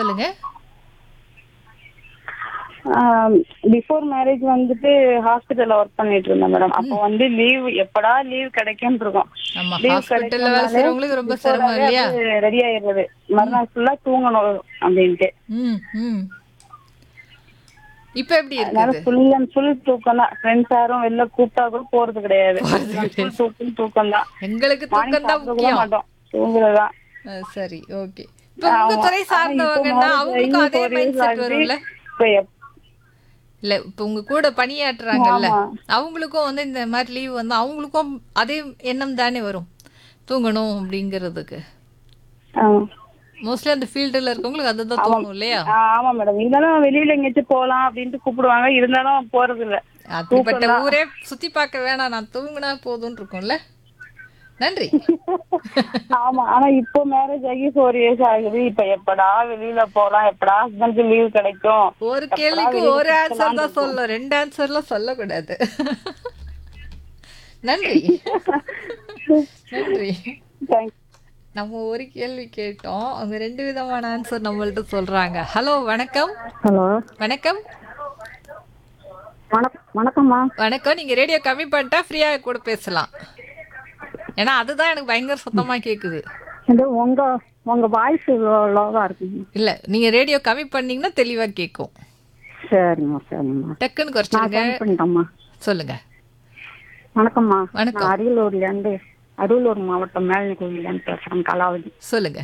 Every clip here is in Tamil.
சொல்லுங்க பிஃபோர் மேரேஜ் வந்துட்டு ஹாஸ்பிட்டல்ல ஒர்க் பண்ணிட்டு இருந்தேன் மேடம் அப்போ வந்து லீவ் எப்படா லீவ் கிடைக்கும்னு இருக்கும் ஆமா Leave ஹாஸ்பிட்டல்ல வேலை செய்யறவங்களுக்கு ரொம்ப சிரமம் இல்லையா ரெடி ஆயிடுறது மறுநாள் ஃபுல்லா தூங்கணும் அப்படின்ட்டு ம் ம் இப்ப எப்படி அதனால இருக்குது ஃபுல் அண்ட் ஃபுல் தூக்கம் தான் ஃப்ரெண்ட்ஸ் யாரும் வெளில கூப்பிட்டா கூட போறது கிடையாது full தூக்கம் தூக்கம் தான் எங்களுக்கு தூக்கம் தான் கூட முக்கியம் மாட்டோம் தூங்குறதுதான் ஆ, சரி ஓகே இப்ப உங்க துறை சார்ந்தவங்கன்னா அவங்களுக்கும் அதே மைண்ட் செட் வரும்ல இப்ப எப்- இல்ல இப்ப உங்க கூட பணியாற்றுறாங்கல்ல ஆமா. அவங்களுக்கும் வந்து இந்த மாதிரி லீவ் வந்து அவங்களுக்கும் அதே எண்ணம் தானே வரும் தூங்கணும் அப்படிங்கிறதுக்கு ஆ. மோஸ்ட்லி அந்த ஃபீல்டுல இருக்கவங்களுக்கு அதுதான் தோணும் இல்லையா ஆ, ஆமா மேடம் இருந்தாலும் வெளியில எங்கேயாச்சும் போலாம் அப்படின்ட்டு கூப்பிடுவாங்க இருந்தாலும் போறது இல்ல அப்படிப்பட்ட ஊரே சுத்தி பார்க்க வேணாம் நான் தூங்கினா போதும்னு இருக்கும்ல நன்றி ஆமா ஆனா இப்போ மேரேஜ் ஆகி ஃபோர் இயர்ஸ் ஆகுது இப்ப எப்படா வெளியில போலாம் எப்படா ஹஸ்பண்ட்க்கு லீவ் கிடைக்கும் ஒரு கேள்விக்கு ஒரு ஆன்சர் தான் சொல்லணும் ரெண்டு ஆன்சர்லாம் சொல்லக்கூடாது நன்றி நன்றி Thanks. நம்ம ஒரு கேள்வி கேட்டோம் அவங்க ரெண்டு விதமான ஆன்சர் நம்மள்ட்ட சொல்றாங்க ஹலோ வணக்கம் ஹலோ வணக்கம் வணக்கம் வணக்கம்மா வணக்கம் நீங்க ரேடியோ கம்மி பண்ணிட்டா ஃப்ரீயா கூட பேசலாம் ஏன்னா அதுதான் எனக்கு பயங்கர சத்தமா கேக்குது இது உங்க உங்க வாய்ஸ் லோவா இருக்குங்க இல்ல நீங்க ரேடியோ கம்மி பண்ணீங்கன்னா தெளிவா கேட்கும் சரிம்மா சரிம்மா டக்குன்னு குறைச்சிருங்க நான் பண்ணிட்டோம்மா சொல்லுங்க வணக்கம்மா வணக்கம். நான் அரியலூர்ல இருந்து அரியலூர் மாவட்டம் மேல்னி கோவில்ல இருந்து பேசுறேன் கலாவதி சொல்லுங்க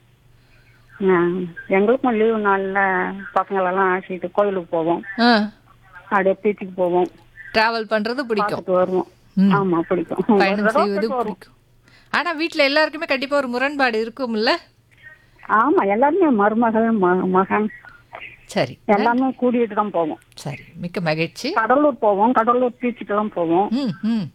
ஆஹ், எங்களுக்கும் லீவு நாள்ல பசங்களெல்லாம் அழைச்சிட்டு கோயிலுக்கு போவோம் ஆ அப்படியே பீச்சுக்கு போவோம் டிராவல் பண்றது பிடிக்கும் பார்த்துட்டு வருவோம் ம். ஆமா பிடிக்கும் பயணம் ஒரு தடவை செய்வது போயிட்டு வருவோம். பிடிக்கும் ஆனா வீட்ல எல்லாருக்குமே கண்டிப்பா ஒரு முரண்பாடு இருக்கும்ல ஆமா எல்லாருமே மருமகள் ம- மகன் சரி எல்லாமே கூட்டிட்டு தான் போவோம் சரி மிக்க மகிழ்ச்சி கடலூர் போவோம் கடலூர் பீச்சுக்கு தான் போவோம் ம் ம்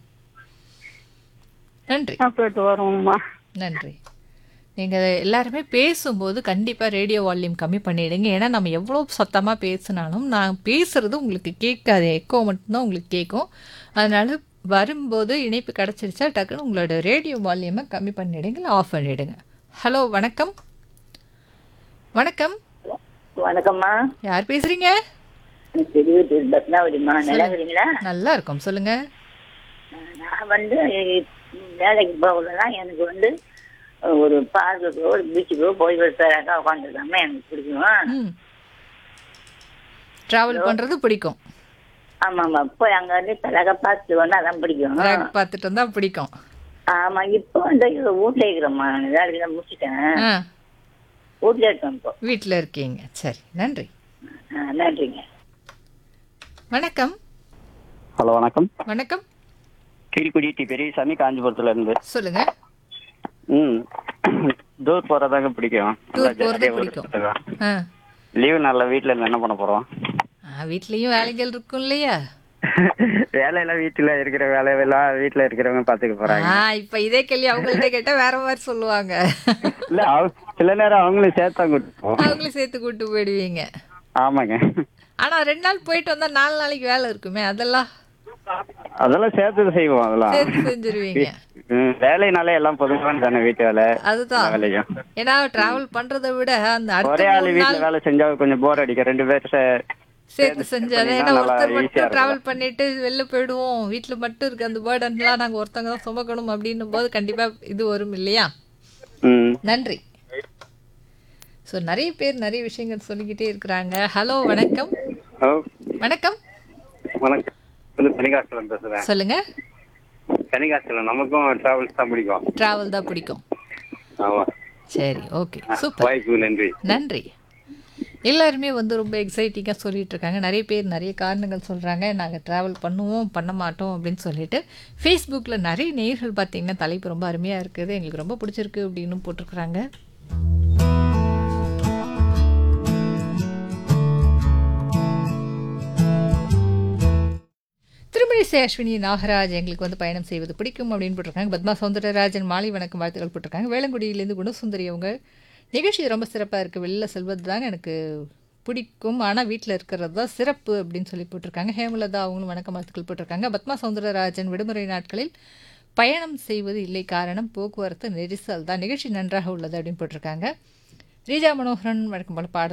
நன்றி நான் போயிட்டு வருவோம்மா நன்றி நீங்க எல்லாருமே பேசும்போது கண்டிப்பா ரேடியோ வால்யூம் கம்மி பண்ணிடுங்க ஏன்னா நம்ம எவ்வளோ சத்தமா பேசினாலும் நான் பேசுறது உங்களுக்கு கேட்காது எக்கோ மட்டும்தான் உங்களுக்கு கேட்கும் அதனால வரும்போது இணைப்பு கிடைச்சிருச்சா டக்குன்னு உங்களோட ரேடியோ வால்யூமை கம்மி பண்ணிடுங்க இல்லை ஆஃப் பண்ணிடுங்க ஹலோ வணக்கம் வணக்கம் வணக்கம்மா யார் பேசுறீங்க திருவத்தூர் பத்மாவதிம்மா நல்லா இருக்கிறீங்களா நல்லா இருக்கும் சொல்லுங்க நான் வந்து வேலைக்கு போகலன்னா எனக்கு வந்து ஒரு பார்க்குக்கோ ஒரு பீச்சுக்கோ போய் ஒரு பேராக்கா உட்காந்துருக்காம எனக்கு பிடிக்கும் ம் டிராவல் பண்றது பிடிக்கும் ஆமாம்மா போய் அங்க வந்து பேராக்கா பார்த்துட்டு வந்தா அதான் பிடிக்கும் Track பார்த்துட்டு வந்தா பிடிக்கும் ஆமா இப்போ வந்து வீட்டுல இருக்கிறோம்மா வேலைக்கு தான் முடிச்சிட்டேன் ஆ வீட்டுல இருக்கேன் இப்போ வீட்டில் இருக்கீங்க சரி நன்றி ஆ, நன்றிங்க வணக்கம் ஹலோ வணக்கம் வணக்கம் கீழ்குடி டி பெரியசாமி காஞ்சிபுரத்துல இருந்து சொல்லுங்க ம் டூர் போறதாங்க பிடிக்கும் டூர் போறது பிடிக்கும் ஆ லீவு நாள்ல வீட்ல இருந்து என்ன பண்ண போறோம் ஆ, வீட்லயும் வேலைகள் இருக்கும் இல்லையா வேலையெல்லாம் வீட்டுல இருக்கிற வேலையெல்லாம் வீட்டுல இருக்கிறவங்க பாத்துக்க போறாங்க ஆ இப்ப இதே கேள்வி அவங்கள்ட்ட கேட்டா வேற மாதிரி சொல்லுவாங்க இல்ல அவ- சில நேரம் அவங்களும் சேர்த்தா கூட்டுப்போம் அவங்களும் சேர்த்து கூட்டு போயிடுவீங்க ஆமாங்க ஆனா ரெண்டு நாள் போயிட்டு வந்தா நாலு நாளைக்கு வேலை இருக்குமே அதெல்லாம் அதெல்லாம் சேர்த்து செய்வோம் அதெல்லாம் சேர்த்து செஞ்சிருவீங்க ம், வேலைனாலே எல்லாம் பொதுவான தானே வீட்டு வேலை அதுதான் எல்லா வேலையும் ஏன்னா டிராவல் பண்றதை விட அந்த ஒரே அடுத்த ஆளு மூணு வீட்டுல நாள் வேலை செஞ்சா கொஞ்சம் போர் அடிக்கும் ரெண்டு பேர் சே- சேர்த்து செஞ்சாதான் ஏன்னா நல்லா ஒருத்தர் easy ஆ மட்டும் இருக்கும். டிராவல் பண்ணிட்டு வெளில போயிடுவோம் வீட்டுல மட்டும் இருக்கு அந்த பேர்டன்லாம் நாங்க ஒருத்தவங்க தான் சுமக்கணும் அப்படின்னும் போது கண்டிப்பா இது வரும் இல்லையா ம் நன்றி ஸோ நிறைய பேர் நிறைய விஷயங்கள் சொல்லிக்கிட்டே இருக்கிறாங்க ஹலோ வணக்கம் ஹலோ வணக்கம் வணக்கம் வந்து கனிகாசலம் பேசுறேன் சொல்லுங்க கனிகாசலம் நமக்கும் டிராவல்ஸ் தான் பிடிக்கும் டிராவல் தான் பிடிக்கும் ஆமா சரி ஓகே சூப்பர் வாய்ப்பு நன்றி நன்றி எல்லாருமே வந்து ரொம்ப எக்ஸைட்டிங்காக சொல்லிட்டு இருக்காங்க நிறைய பேர் நிறைய காரணங்கள் சொல்கிறாங்க நாங்கள் ட்ராவல் பண்ணுவோம் பண்ண மாட்டோம் அப்படின்னு சொல்லிட்டு ஃபேஸ்புக்கில் நிறைய நேயர்கள் பார்த்தீங்கன்னா தலைப்பு ரொம்ப அருமையாக இருக்குது எங்களுக்கு ரொம்ப பிடிச்சிருக்கு அப்படின்னு போட்டிருக்கிறாங்க திருமணிசை அஸ்வினி நாகராஜ் எங்களுக்கு வந்து பயணம் செய்வது பிடிக்கும் அப்படின்னு போட்டிருக்காங்க பத்மா சௌந்தரராஜன் மாலை வணக்கம் வாழ்த்துக்கள் போட்டிருக்காங்க வேளங்குடியிலேருந்து குணசுந்தரி அவங்க நிகழ்ச்சி ரொம்ப சிறப்பாக இருக்குது வெளில செல்வது தாங்க எனக்கு பிடிக்கும் ஆனால் வீட்டில் இருக்கிறது தான் சிறப்பு அப்படின்னு சொல்லி போட்டிருக்காங்க ஹேமலதா அவங்களும் வணக்கம் வாழ்த்துக்கள் போட்டிருக்காங்க பத்மா சௌந்தரராஜன் விடுமுறை நாட்களில் பயணம் செய்வது இல்லை காரணம் போக்குவரத்து நெரிசல் தான் நிகழ்ச்சி நன்றாக உள்ளது அப்படின்னு போட்டிருக்காங்க ரீஜா மனோகரன் வழக்கம் போல பாடல்